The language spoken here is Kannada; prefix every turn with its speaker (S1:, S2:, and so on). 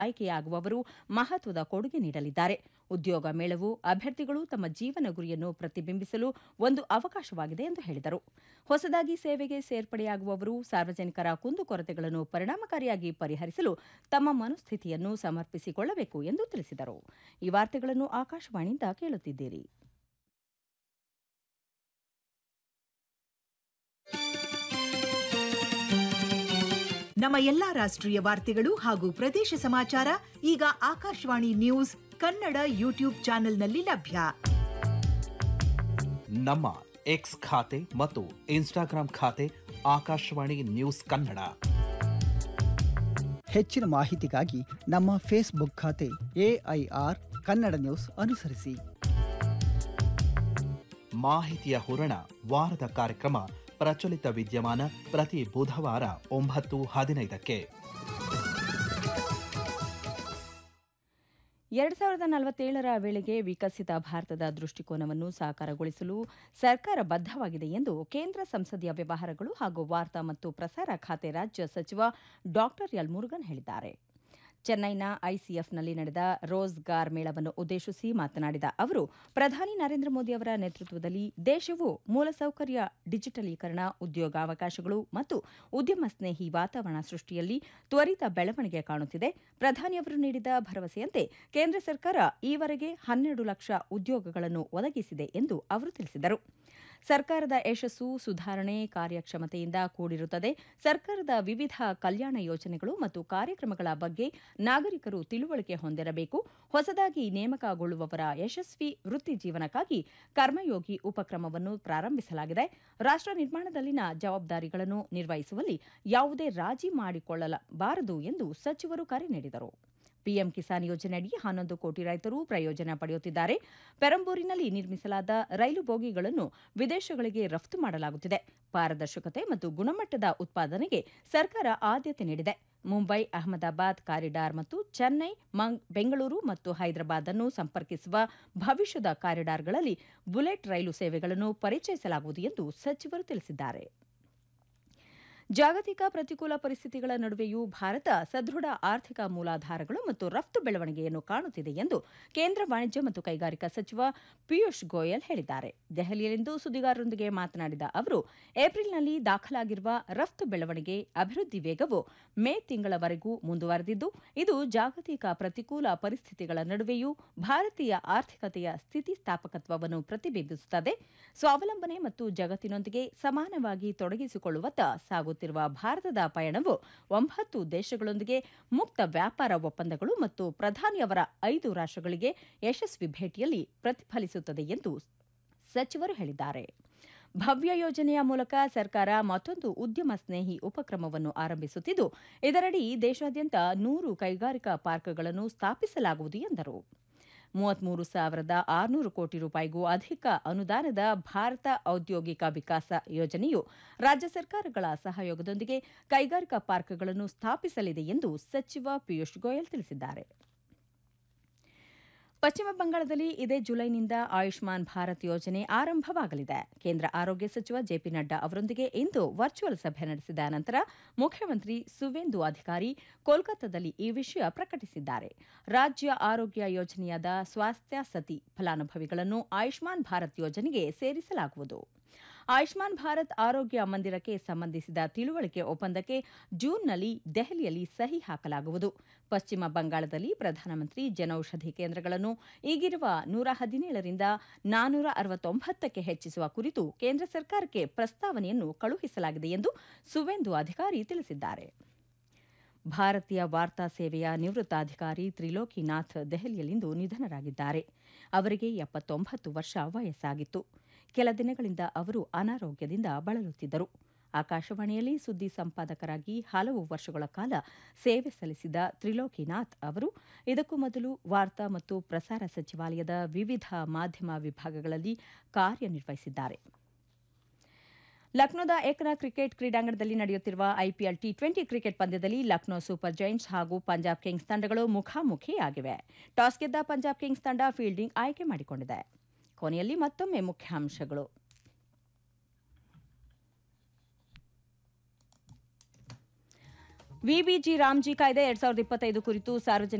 S1: ಆಯ್ಕೆಯಾಗುವವರು ಮಹತ್ವದ ಕೊಡುಗೆ ನೀಡಲಿದ್ದಾರೆ ಉದ್ಯೋಗ ಮೇಳವು ಅಭ್ಯರ್ಥಿಗಳು ತಮ್ಮ ಜೀವನ ಗುರಿಯನ್ನು ಪ್ರತಿಬಿಂಬಿಸಲು ಒಂದು ಅವಕಾಶವಾಗಿದೆ ಎಂದು ಹೇಳಿದರು ಹೊಸದಾಗಿ ಸೇವೆಗೆ ಸೇರ್ಪಡೆಯಾಗುವವರು ಸಾರ್ವಜನಿಕರ ಕುಂದುಕೊರತೆಗಳನ್ನು ಪರಿಣಾಮಕಾರಿಯಾಗಿ ಪರಿಹರಿಸಲು ತಮ್ಮ ಮನಸ್ಥಿತಿಯನ್ನು ಸಮರ್ಪಿಸಿಕೊಳ್ಳಬೇಕು ಎಂದು ತಿಳಿಸಿದರು ಈ ವಾರ್ತೆಗಳನ್ನು ಆಕಾಶವಾಣಿಯಿಂದ ಕೇಳುತ್ತಿದ್ದೀರಿ
S2: ನಮ್ಮ ಎಲ್ಲಾ ರಾಷ್ಟ್ರೀಯ ವಾರ್ತೆಗಳು ಹಾಗೂ ಪ್ರದೇಶ ಸಮಾಚಾರ ಈಗ ಆಕಾಶವಾಣಿ ನ್ಯೂಸ್ ಕನ್ನಡ ಯೂಟ್ಯೂಬ್ ಚಾನೆಲ್ನಲ್ಲಿ ಲಭ್ಯ
S3: ನಮ್ಮ ಎಕ್ಸ್ ಖಾತೆ ಮತ್ತು ಇನ್ಸ್ಟಾಗ್ರಾಂ ಖಾತೆ ಆಕಾಶವಾಣಿ ನ್ಯೂಸ್ ಕನ್ನಡ
S4: ಹೆಚ್ಚಿನ ಮಾಹಿತಿಗಾಗಿ ನಮ್ಮ ಫೇಸ್ಬುಕ್ ಖಾತೆ ಎಐಆರ್ ಕನ್ನಡ ನ್ಯೂಸ್ ಅನುಸರಿಸಿ
S3: ಮಾಹಿತಿಯ ಹೂರಣ ವಾರದ ಕಾರ್ಯಕ್ರಮ ಪ್ರಚಲಿತ ವಿದ್ಯಮಾನ ಪ್ರತಿ ಬುಧವಾರ ಒಂಬತ್ತು ಹದಿನೈದಕ್ಕೆ
S1: ಎರಡು ಸಾವಿರದ ನಲವತ್ತೇಳರ ವೇಳೆಗೆ ವಿಕಸಿತ ಭಾರತದ ದೃಷ್ಟಿಕೋನವನ್ನು ಸಾಕಾರಗೊಳಿಸಲು ಸರ್ಕಾರ ಬದ್ಧವಾಗಿದೆ ಎಂದು ಕೇಂದ್ರ ಸಂಸದೀಯ ವ್ಯವಹಾರಗಳು ಹಾಗೂ ವಾರ್ತಾ ಮತ್ತು ಪ್ರಸಾರ ಖಾತೆ ರಾಜ್ಯ ಸಚಿವ ಡಾ ಎಲ್ ಮುರುಗನ್ ಹೇಳಿದ್ದಾರೆ ಚೆನ್ನೈನ ಐಸಿಎಫ್ನಲ್ಲಿ ನಡೆದ ರೋಜ್ಗಾರ್ ಮೇಳವನ್ನು ಉದ್ದೇಶಿಸಿ ಮಾತನಾಡಿದ ಅವರು ಪ್ರಧಾನಿ ನರೇಂದ್ರ ಮೋದಿ ಅವರ ನೇತೃತ್ವದಲ್ಲಿ ದೇಶವು ಮೂಲಸೌಕರ್ಯ ಡಿಜಿಟಲೀಕರಣ ಉದ್ಯೋಗಾವಕಾಶಗಳು ಮತ್ತು ಉದ್ಯಮ ಸ್ನೇಹಿ ವಾತಾವರಣ ಸೃಷ್ಟಿಯಲ್ಲಿ ತ್ವರಿತ ಬೆಳವಣಿಗೆ ಕಾಣುತ್ತಿದೆ ಪ್ರಧಾನಿಯವರು ನೀಡಿದ ಭರವಸೆಯಂತೆ ಕೇಂದ್ರ ಸರ್ಕಾರ ಈವರೆಗೆ ಹನ್ನೆರಡು ಲಕ್ಷ ಉದ್ಯೋಗಗಳನ್ನು ಒದಗಿಸಿದೆ ಎಂದು ಅವರು ತಿಳಿಸಿದರು ಸರ್ಕಾರದ ಯಶಸ್ಸು ಸುಧಾರಣೆ ಕಾರ್ಯಕ್ಷಮತೆಯಿಂದ ಕೂಡಿರುತ್ತದೆ ಸರ್ಕಾರದ ವಿವಿಧ ಕಲ್ಯಾಣ ಯೋಜನೆಗಳು ಮತ್ತು ಕಾರ್ಯಕ್ರಮಗಳ ಬಗ್ಗೆ ನಾಗರಿಕರು ತಿಳುವಳಿಕೆ ಹೊಂದಿರಬೇಕು ಹೊಸದಾಗಿ ನೇಮಕಗೊಳ್ಳುವವರ ಯಶಸ್ವಿ ವೃತ್ತಿ ಜೀವನಕ್ಕಾಗಿ ಕರ್ಮಯೋಗಿ ಉಪಕ್ರಮವನ್ನು ಪ್ರಾರಂಭಿಸಲಾಗಿದೆ ರಾಷ್ಟ್ರ ನಿರ್ಮಾಣದಲ್ಲಿನ ಜವಾಬ್ದಾರಿಗಳನ್ನು ನಿರ್ವಹಿಸುವಲ್ಲಿ ಯಾವುದೇ ರಾಜಿ ಮಾಡಿಕೊಳ್ಳಬಾರದು ಎಂದು ಸಚಿವರು ಕರೆ ನೀಡಿದರು ಪಿಎಂ ಕಿಸಾನ್ ಯೋಜನೆಯಡಿ ಹನ್ನೊಂದು ಕೋಟಿ ರೈತರು ಪ್ರಯೋಜನ ಪಡೆಯುತ್ತಿದ್ದಾರೆ ಪೆರಂಬೂರಿನಲ್ಲಿ ನಿರ್ಮಿಸಲಾದ ರೈಲು ಬೋಗಿಗಳನ್ನು ವಿದೇಶಗಳಿಗೆ ರಫ್ತು ಮಾಡಲಾಗುತ್ತಿದೆ ಪಾರದರ್ಶಕತೆ ಮತ್ತು ಗುಣಮಟ್ಟದ ಉತ್ಪಾದನೆಗೆ ಸರ್ಕಾರ ಆದ್ಯತೆ ನೀಡಿದೆ ಮುಂಬೈ ಅಹಮದಾಬಾದ್ ಕಾರಿಡಾರ್ ಮತ್ತು ಚೆನ್ನೈ ಬೆಂಗಳೂರು ಮತ್ತು ಹೈದರಾಬಾದ್ ಅನ್ನು ಸಂಪರ್ಕಿಸುವ ಭವಿಷ್ಯದ ಕಾರಿಡಾರ್ಗಳಲ್ಲಿ ಬುಲೆಟ್ ರೈಲು ಸೇವೆಗಳನ್ನು ಪರಿಚಯಿಸಲಾಗುವುದು ಎಂದು ಸಚಿವರು ತಿಳಿಸಿದ್ದಾರೆ ಜಾಗತಿಕ ಪ್ರತಿಕೂಲ ಪರಿಸ್ಥಿತಿಗಳ ನಡುವೆಯೂ ಭಾರತ ಸದೃಢ ಆರ್ಥಿಕ ಮೂಲಾಧಾರಗಳು ಮತ್ತು ರಫ್ತು ಬೆಳವಣಿಗೆಯನ್ನು ಕಾಣುತ್ತಿದೆ ಎಂದು ಕೇಂದ್ರ ವಾಣಿಜ್ಯ ಮತ್ತು ಕೈಗಾರಿಕಾ ಸಚಿವ ಪಿಯೂಷ್ ಗೋಯಲ್ ಹೇಳಿದ್ದಾರೆ ದೆಹಲಿಯಲ್ಲಿಂದು ಸುದ್ದಿಗಾರರೊಂದಿಗೆ ಮಾತನಾಡಿದ ಅವರು ಏಪ್ರಿಲ್ನಲ್ಲಿ ದಾಖಲಾಗಿರುವ ರಫ್ತು ಬೆಳವಣಿಗೆ ಅಭಿವೃದ್ಧಿ ವೇಗವು ಮೇ ತಿಂಗಳವರೆಗೂ ಮುಂದುವರೆದಿದ್ದು ಇದು ಜಾಗತಿಕ ಪ್ರತಿಕೂಲ ಪರಿಸ್ಥಿತಿಗಳ ನಡುವೆಯೂ ಭಾರತೀಯ ಆರ್ಥಿಕತೆಯ ಸ್ಥಿತಿಸ್ಥಾಪಕತ್ವವನ್ನು ಪ್ರತಿಬಿಂಬಿಸುತ್ತದೆ ಸ್ವಾವಲಂಬನೆ ಮತ್ತು ಜಗತ್ತಿನೊಂದಿಗೆ ಸಮಾನವಾಗಿ ತೊಡಗಿಸಿಕೊಳ್ಳುವತ್ತ ಸಾಗುತ್ತಿರುವ ಭಾರತದ ಪಯಣವು ಒಂಬತ್ತು ದೇಶಗಳೊಂದಿಗೆ ಮುಕ್ತ ವ್ಯಾಪಾರ ಒಪ್ಪಂದಗಳು ಮತ್ತು ಪ್ರಧಾನಿಯವರ ಐದು ರಾಷ್ಟ್ರಗಳಿಗೆ ಯಶಸ್ವಿ ಭೇಟಿಯಲ್ಲಿ ಪ್ರತಿಫಲಿಸುತ್ತದೆ ಎಂದು ಸಚಿವರು ಹೇಳಿದ್ದಾರೆ ಭವ್ಯ ಯೋಜನೆಯ ಮೂಲಕ ಸರ್ಕಾರ ಮತ್ತೊಂದು ಉದ್ಯಮ ಸ್ನೇಹಿ ಉಪಕ್ರಮವನ್ನು ಆರಂಭಿಸುತ್ತಿದ್ದು ಇದರಡಿ ದೇಶಾದ್ಯಂತ ನೂರು ಕೈಗಾರಿಕಾ ಪಾರ್ಕ್ಗಳನ್ನು ಸ್ಥಾಪಿಸಲಾಗುವುದು ಎಂದರು ಮೂವತ್ಮೂರು ಸಾವಿರದ ಆರುನೂರು ಕೋಟಿ ರೂಪಾಯಿಗೂ ಅಧಿಕ ಅನುದಾನದ ಭಾರತ ಔದ್ಯೋಗಿಕ ವಿಕಾಸ ಯೋಜನೆಯು ರಾಜ್ಯ ಸರ್ಕಾರಗಳ ಸಹಯೋಗದೊಂದಿಗೆ ಕೈಗಾರಿಕಾ ಪಾರ್ಕ್ಗಳನ್ನು ಸ್ಥಾಪಿಸಲಿದೆ ಎಂದು ಸಚಿವ ಪಿಯೂಷ್ ಗೋಯಲ್ ತಿಳಿಸಿದ್ದಾರೆ ಪಶ್ಚಿಮ ಬಂಗಾಳದಲ್ಲಿ ಇದೇ ಜುಲೈನಿಂದ ಆಯುಷ್ಮಾನ್ ಭಾರತ್ ಯೋಜನೆ ಆರಂಭವಾಗಲಿದೆ ಕೇಂದ್ರ ಆರೋಗ್ಯ ಸಚಿವ ಜೆಪಿ ನಡ್ಡಾ ಅವರೊಂದಿಗೆ ಇಂದು ವರ್ಚುವಲ್ ಸಭೆ ನಡೆಸಿದ ನಂತರ ಮುಖ್ಯಮಂತ್ರಿ ಸುವೇಂದು ಅಧಿಕಾರಿ ಕೋಲ್ಕತ್ತಾದಲ್ಲಿ ಈ ವಿಷಯ ಪ್ರಕಟಿಸಿದ್ದಾರೆ ರಾಜ್ಯ ಆರೋಗ್ಯ ಯೋಜನೆಯಾದ ಸ್ವಾಸ್ಥ್ಯ ಸತಿ ಫಲಾನುಭವಿಗಳನ್ನು ಆಯುಷ್ಮಾನ್ ಭಾರತ್ ಯೋಜನೆಗೆ ಸೇರಿಸಲಾಗುವುದು ಆಯುಷ್ಮಾನ್ ಭಾರತ್ ಆರೋಗ್ಯ ಮಂದಿರಕ್ಕೆ ಸಂಬಂಧಿಸಿದ ತಿಳುವಳಿಕೆ ಒಪ್ಪಂದಕ್ಕೆ ಜೂನ್ನಲ್ಲಿ ದೆಹಲಿಯಲ್ಲಿ ಸಹಿ ಹಾಕಲಾಗುವುದು ಪಶ್ಚಿಮ ಬಂಗಾಳದಲ್ಲಿ ಪ್ರಧಾನಮಂತ್ರಿ ಜನೌಷಧಿ ಕೇಂದ್ರಗಳನ್ನು ಈಗಿರುವ ನೂರ ಹದಿನೇಳರಿಂದ ನಾನೂರ ಅರವತ್ತೊಂಬತ್ತಕ್ಕೆ ಹೆಚ್ಚಿಸುವ ಕುರಿತು ಕೇಂದ್ರ ಸರ್ಕಾರಕ್ಕೆ ಪ್ರಸ್ತಾವನೆಯನ್ನು ಕಳುಹಿಸಲಾಗಿದೆ ಎಂದು ಸುವೇಂದು ಅಧಿಕಾರಿ ತಿಳಿಸಿದ್ದಾರೆ ಭಾರತೀಯ ವಾರ್ತಾ ಸೇವೆಯ ನಿವೃತ್ತ ಅಧಿಕಾರಿ ತ್ರಿಲೋಕಿನಾಥ್ ದೆಹಲಿಯಲ್ಲಿಂದು ನಿಧನರಾಗಿದ್ದಾರೆ ಅವರಿಗೆ ಎಪ್ಪತ್ತೊಂಬತ್ತು ವರ್ಷ ವಯಸ್ಸಾಗಿತ್ತು ಕೆಲ ದಿನಗಳಿಂದ ಅವರು ಅನಾರೋಗ್ಯದಿಂದ ಬಳಲುತ್ತಿದ್ದರು ಆಕಾಶವಾಣಿಯಲ್ಲಿ ಸುದ್ದಿ ಸಂಪಾದಕರಾಗಿ ಹಲವು ವರ್ಷಗಳ ಕಾಲ ಸೇವೆ ಸಲ್ಲಿಸಿದ ತ್ರಿಲೋಕಿನಾಥ್ ಅವರು ಇದಕ್ಕೂ ಮೊದಲು ವಾರ್ತಾ ಮತ್ತು ಪ್ರಸಾರ ಸಚಿವಾಲಯದ ವಿವಿಧ ಮಾಧ್ಯಮ ವಿಭಾಗಗಳಲ್ಲಿ ಕಾರ್ಯನಿರ್ವಹಿಸಿದ್ದಾರೆ ಲಕ್ನೋದ ಏಕನಾ ಕ್ರಿಕೆಟ್ ಕ್ರೀಡಾಂಗಣದಲ್ಲಿ ನಡೆಯುತ್ತಿರುವ ಐಪಿಎಲ್ ಟಿ ಟ್ವೆಂಟಿ ಕ್ರಿಕೆಟ್ ಪಂದ್ಯದಲ್ಲಿ ಲಕ್ನೋ ಸೂಪರ್ ಜೈಂಟ್ಸ್ ಹಾಗೂ ಪಂಜಾಬ್ ಕಿಂಗ್ಸ್ ತಂಡಗಳು ಮುಖಾಮುಖಿಯಾಗಿವೆ ಟಾಸ್ ಗೆದ್ದ ಪಂಜಾಬ್ ಕಿಂಗ್ಸ್ ತಂಡ ಫೀಲ್ಡಿಂಗ್ ಆಯ್ಕೆ ಮಾಡಿಕೊಂಡಿದೆ ಕೊನೆಯಲ್ಲಿ ಮತ್ತೊಮ್ಮೆ ಮುಖ್ಯಾಂಶಗಳು ವಿಬಿಜಿ ರಾಮ್ಜಿ ಕಾಯ್ದೆ ಎರಡ್ ಸಾವಿರದ ಇಪ್ಪತ್ತೈದು ಕುರಿತು ಸಾರ್ವಜನಿಕ